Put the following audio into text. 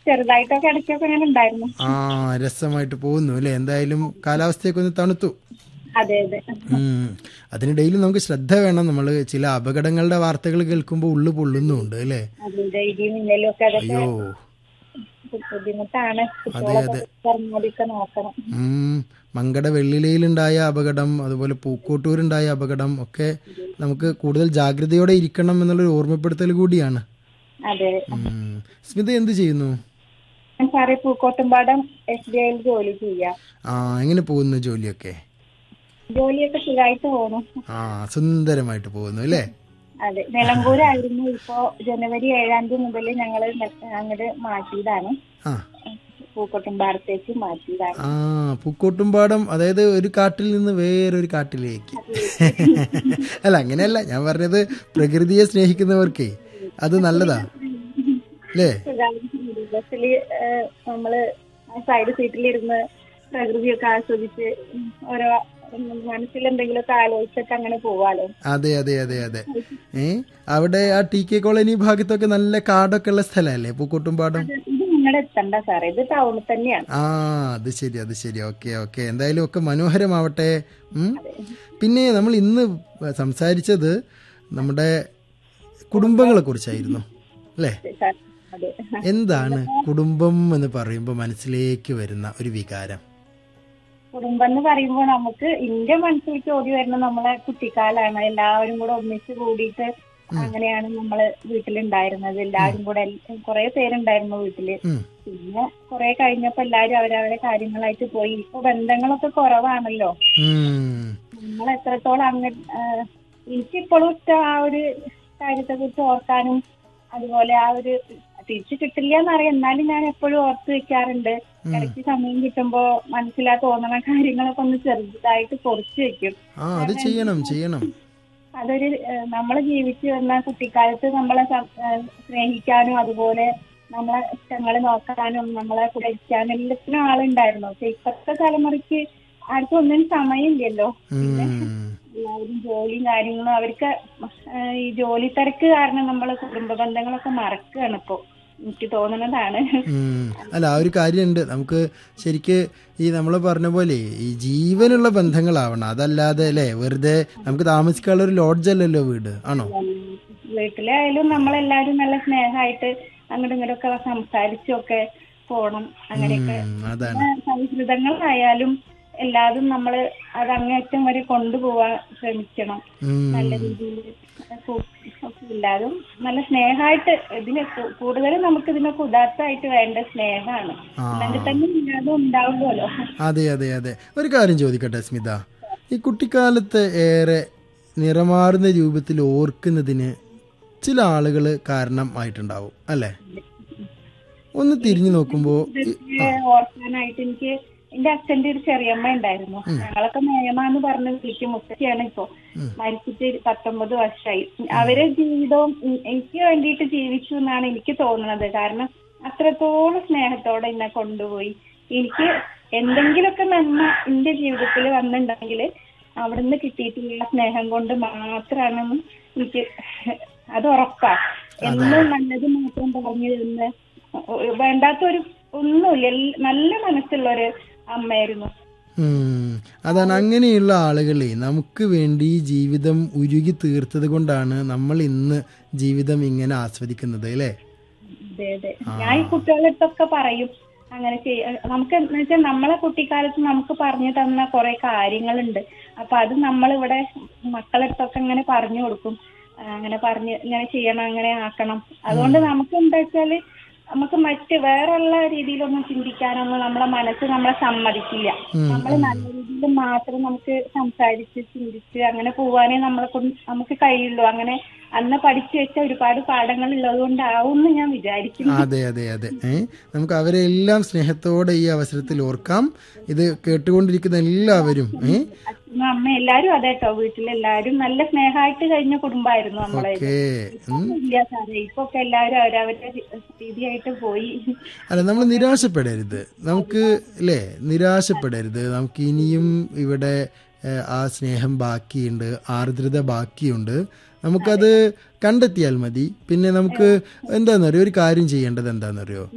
ചെറുതായിട്ടൊക്കെ ഇടയ്ക്കൊക്കെ അങ്ങനെ ഉണ്ടായിരുന്നു ആ രസമായിട്ട് പോകുന്നു അല്ലേ എന്തായാലും കാലാവസ്ഥയൊക്കെ ഒന്ന് തണുത്തു അതെ അതെ ഉം. അതിനിടയിൽ നമുക്ക് ശ്രദ്ധ വേണം നമ്മൾ ചില അപകടങ്ങളുടെ വാർത്തകൾ കേൾക്കുമ്പോൾ ഉള്ളു പൊള്ളുന്നുണ്ട് അല്ലേ അതിന്റെ ഇടിയും മിന്നലും ഒക്കെ അതൊക്കെ അയ്യോ ബുദ്ധിമുട്ടാണ് കുട്ടികളൊക്കെ പറഞ്ഞാലൊക്കെ നോക്കണം ഉം. മങ്കട വെള്ളിലയിലുണ്ടായ അപകടം അതുപോലെ പൂക്കോട്ടൂരുണ്ടായ അപകടം ഒക്കെ നമുക്ക് കൂടുതൽ ജാഗ്രതയോടെ ഇരിക്കണം എന്നുള്ളൊരു ഓർമ്മപ്പെടുത്തൽ കൂടിയാണ് അതെ ഉം. സ്മിത എന്ത് ചെയ്യുന്നു ഞാൻ സാറേ പൂക്കോട്ടുംപാടം എസ് ബി ഐയിൽ ജോലി ചെയ്യാം ആ എങ്ങനെ പോകുന്നു ജോലിയൊക്കെ ജോലിയൊക്കെ സുഖമായിട്ട് പോണു ആ സുന്ദരമായിട്ട് പോകുന്നു അല്ലേ അതെ നിലമ്പൂരായിരുന്നു ഇപ്പോ ജനുവരി ഏഴാം തീയതി മുതൽ ഞങ്ങള് അങ്ങോട്ട് മാറ്റിയതാണ് ആ പൂക്കോട്ടുംപാടത്തേക്ക് മാറ്റിയതാണ് ആ പൂക്കോട്ടുംപാടം അതായത് ഒരു കാട്ടിൽ നിന്ന് വേറൊരു കാട്ടിലേക്ക് അല്ല അങ്ങനെയല്ല ഞാൻ പറഞ്ഞത് പ്രകൃതിയെ സ്നേഹിക്കുന്നവർക്കേ അത് നല്ലതാ അല്ലേ ബസ്സിൽ നമ്മള് സൈഡ് സീറ്റിലിരുന്ന് പ്രകൃതിയൊക്കെ ആസ്വദിച്ച് ഉം, ഓരോ ഉം, മനസ്സിലെന്തെങ്കിലുമൊക്കെ ആലോചിച്ചൊക്കെ അങ്ങനെ പോവാലോ അതെ അതെ അതെ അതെ ഏ അവിടെ ആ ടി കെ കോളനി ഭാഗത്തൊക്കെ നല്ല കാടൊക്കെ ഉള്ള സ്ഥലമല്ലേ പൂക്കോട്ടുംപാടം ഇത് നിങ്ങളുടെ എത്തണ്ട സാറേ ഇത് ടൗണിൽ തന്നെയാണ് ആ അത് ശരി അത് ശരി ഓക്കെ ഓക്കെ എന്തായാലും ഒക്കെ മനോഹരമാവട്ടെ ഉം. പിന്നെ നമ്മൾ ഇന്ന് സംസാരിച്ചത് നമ്മുടെ കുടുംബങ്ങളെ കുറിച്ചായിരുന്നു അല്ലേ സാർ അതെ എന്താണ് കുടുംബം എന്ന് പറയുമ്പോൾ മനസ്സിലേക്ക് വരുന്ന ഒരു വികാരം കുടുംബം എന്ന് പറയുമ്പോൾ നമുക്ക് എന്റെ മനസ്സിലേക്ക് ഓടി വരുന്ന നമ്മളെ കുട്ടിക്കാലാണ് എല്ലാവരും കൂടെ ഒന്നിച്ച് കൂടിയിട്ട് അങ്ങനെയാണ് നമ്മള് വീട്ടിലുണ്ടായിരുന്നത് എല്ലാവരും കൂടെ കുറെ പേരുണ്ടായിരുന്നു വീട്ടില് ഉം. പിന്നെ കുറെ കഴിഞ്ഞപ്പോ എല്ലാരും അവരവരെ കാര്യങ്ങളായിട്ട് പോയി ഇപ്പൊ ബന്ധങ്ങളൊക്കെ കുറവാണല്ലോ ഉം. നമ്മൾ എത്രത്തോളം അങ്ങ് ആഹ് എനിക്കിപ്പോഴും ഇഷ്ടം ആ ഒരു കാര്യത്തെ കുറിച്ച് ഓർക്കാനും അതുപോലെ ആ ഒരു തിരിച്ചു കിട്ടില്ല എന്നറിയാം എന്നാലും ഞാൻ എപ്പോഴും ഓർത്ത് വെക്കാറുണ്ട് ഇടയ്ക്ക് സമയം കിട്ടുമ്പോ മനസ്സിലാ തോന്നണ കാര്യങ്ങളൊക്കെ ഒന്ന് ചെറുതായിട്ട് കുറച്ച് വെക്കും ആ അത് ചെയ്യണം ചെയ്യണം അതൊരു നമ്മൾ ജീവിച്ചു വന്ന കുട്ടിക്കാലത്ത് നമ്മളെ സം- ഏഹ് സ്നേഹിക്കാനും അതുപോലെ നമ്മളെ ഇഷ്ടങ്ങൾ നോക്കാനും നമ്മളെ കൂടെ ഇരിക്കാനും എല്ലാത്തിനും ആളുണ്ടായിരുന്നു പക്ഷെ ഇപ്പോഴത്തെ തലമുറയ്ക്ക് ആർക്കും ഒന്നിനും സമയമില്ലല്ലോ ഉം. എല്ലാവരും ജോലിയും കാര്യങ്ങളും അവർക്ക് ഏഹ് ഈ ജോലി തിരക്ക് കാരണം നമ്മളെ കുടുംബ ബന്ധങ്ങളൊക്കെ മറക്കുകയാണ് ഇപ്പോ എനിക്ക് തോന്നുന്നതാണ് ഉം. അല്ല ആ ഒരു കാര്യമുണ്ട് നമുക്ക് ശരിക്ക് ഈ നമ്മൾ പറഞ്ഞ പോലെ ഈ ജീവനുള്ള ബന്ധങ്ങളാവണം അതല്ലാതെ അല്ലേ വെറുതെ നമുക്ക് താമസിക്കാനുള്ള ഒരു ലോഡ്ജ് അല്ലല്ലോ വീട് ആണോ വീട്ടിലായാലും നമ്മളെല്ലാരും നല്ല സ്നേഹമായിട്ട് അങ്ങോട്ടും ഇങ്ങോട്ടൊക്കെ സംസാരിച്ചൊക്കെ പോണം അങ്ങനെയൊക്കെ ഉം, അതാണ് പിന്നെ സൗഹൃദങ്ങളായാലും എല്ലാതും നമ്മൾ അത് അങ്ങേറ്റം വരെ കൊണ്ടുപോവാൻ ശ്രമിക്കണം ഉം. നല്ല രീതിയിൽ എല്ലാതും നല്ല സ്നേഹമായിട്ട് ഇതിന് കൂ- കൂടുതലും നമുക്ക് ഇതിനൊക്കെ ഉദാത്തമായിട്ട് വേണ്ട സ്നേഹമാണ് ആ. അല്ലെങ്കിൽ തന്നെ ഇല്ലാതും ഉണ്ടാവുമല്ലോ അതെ അതെ അതെ ഒരു കാര്യം ചോദിക്കട്ടെ സ്മിത ഈ കുട്ടിക്കാലത്ത് ഏറെ നിറമാറുന്ന രൂപത്തിൽ ഓർക്കുന്നതിന് ചില ആളുകൾ കാരണം ആയിട്ടുണ്ടാവും അല്ലേ ഒന്ന് തിരിഞ്ഞു നോക്കുമ്പോൾ ഇതൊക്കെ ഓർക്കാനായിട്ട് എനിക്ക് എന്റെ അച്ഛന്റെ ഒരു ചെറിയമ്മ ഉണ്ടായിരുന്നു ഞങ്ങളൊക്കെ മേയമ്മ എന്ന് പറഞ്ഞ് വിളിക്കും മുത്തശ്ശിയാണ് ഇപ്പൊ മരിച്ചിട്ട് പത്തൊമ്പത് വർഷമായി അവരെ ജീവിതവും എ- എനിക്ക് വേണ്ടിയിട്ട് ജീവിച്ചു എന്നാണ് എനിക്ക് തോന്നുന്നത് കാരണം അത്രത്തോളം സ്നേഹത്തോടെ എന്നെ കൊണ്ടുപോയി എനിക്ക് എന്തെങ്കിലുമൊക്കെ നന്മ എന്റെ ജീവിതത്തിൽ വന്നിട്ടുണ്ടെങ്കിൽ അവിടുന്ന് കിട്ടിയിട്ടുള്ള സ്നേഹം കൊണ്ട് മാത്രമാണെന്ന് എനിക്ക് അത് ഉറപ്പാ എന്നും നല്ലത് മാത്രം പറഞ്ഞു തരുന്ന വേണ്ടാത്തൊരു ഒന്നുമില്ല എല്ല- നല്ല മനസ്സുള്ള ഒരു അമ്മയായിരുന്നു ഉം. അതാണ് അങ്ങനെയുള്ള ആളുകളെ നമുക്ക് വേണ്ടി ജീവിതം ഉരുകി തീർത്തത് കൊണ്ടാണ് നമ്മൾ ഇന്ന് ജീവിതം ഇങ്ങനെ ആസ്വദിക്കുന്നത് അല്ലേ അതെ അതെ ഞാൻ ഈ കുട്ടികളടുത്തൊക്കെ പറയും അങ്ങനെ ചെയ്യ നമുക്ക് എന്ന് വെച്ചാൽ നമ്മളെ കുട്ടിക്കാലത്ത് നമുക്ക് പറഞ്ഞു തന്ന കുറെ കാര്യങ്ങളുണ്ട് അപ്പൊ അത് നമ്മളിവിടെ മക്കളടുത്തൊക്കെ ഇങ്ങനെ പറഞ്ഞു കൊടുക്കും ആ, അങ്ങനെ പറഞ്ഞ് ഇങ്ങനെ ചെയ്യണം അങ്ങനെ ആക്കണം അതുകൊണ്ട് നമുക്ക് എന്താ വെച്ചാല് നമുക്ക് മറ്റ് വേറെയുള്ള രീതിയിലൊന്നും ചിന്തിക്കാനൊന്നും നമ്മളെ മനസ്സ് നമ്മളെ സമ്മതിക്കില്ല നമ്മൾ നല്ല രീതിയിൽ മാത്രം നമുക്ക് സംസാരിച്ച് ചിന്തിച്ച് അങ്ങനെ പോവാനേ നമ്മളെ കൊണ്ട് നമുക്ക് കഴിയുള്ളൂ അങ്ങനെ അന്ന് പഠിച്ചു വെച്ച ഒരുപാട് പാഠങ്ങൾ ഉള്ളത് കൊണ്ടാവും എന്ന് ഞാൻ വിചാരിക്കുന്നു അതെ അതെ അതെ ഏ നമുക്ക് അവരെ എല്ലാം സ്നേഹത്തോടെ ഈ അവസരത്തിൽ ഓർക്കാം ഇത് കേട്ടുകൊണ്ടിരിക്കുന്ന എല്ലാവരും ഏ അച്ഛനും അമ്മ എല്ലാരും അതെ കേട്ടോ വീട്ടിലെല്ലാരും നല്ല സ്നേഹമായിട്ട് കഴിഞ്ഞ കുടുംബമായിരുന്നു നമ്മളെ ഓക്കേ ഉം. ഇല്ല സാറേ ഇപ്പൊ ഒക്കെ എല്ലാവരും അവരവരുടെ രീതിയായിട്ട് പോയി അല്ല നമ്മൾ നിരാശപ്പെടരുത് നമുക്ക് അല്ലേ നിരാശപ്പെടരുത് നമുക്ക് ഇനിയും ഇവിടെ ഏഹ്, ആ സ്നേഹം ബാക്കിയുണ്ട് ആർദ്രത ബാക്കിയുണ്ട് നമുക്കത് കണ്ടെത്തിയാൽ മതി പിന്നെ നമുക്ക് എന്താണെന്നറിയോ ഒരു കാര്യം ചെയ്യേണ്ടത് എന്താണെന്നറിയോ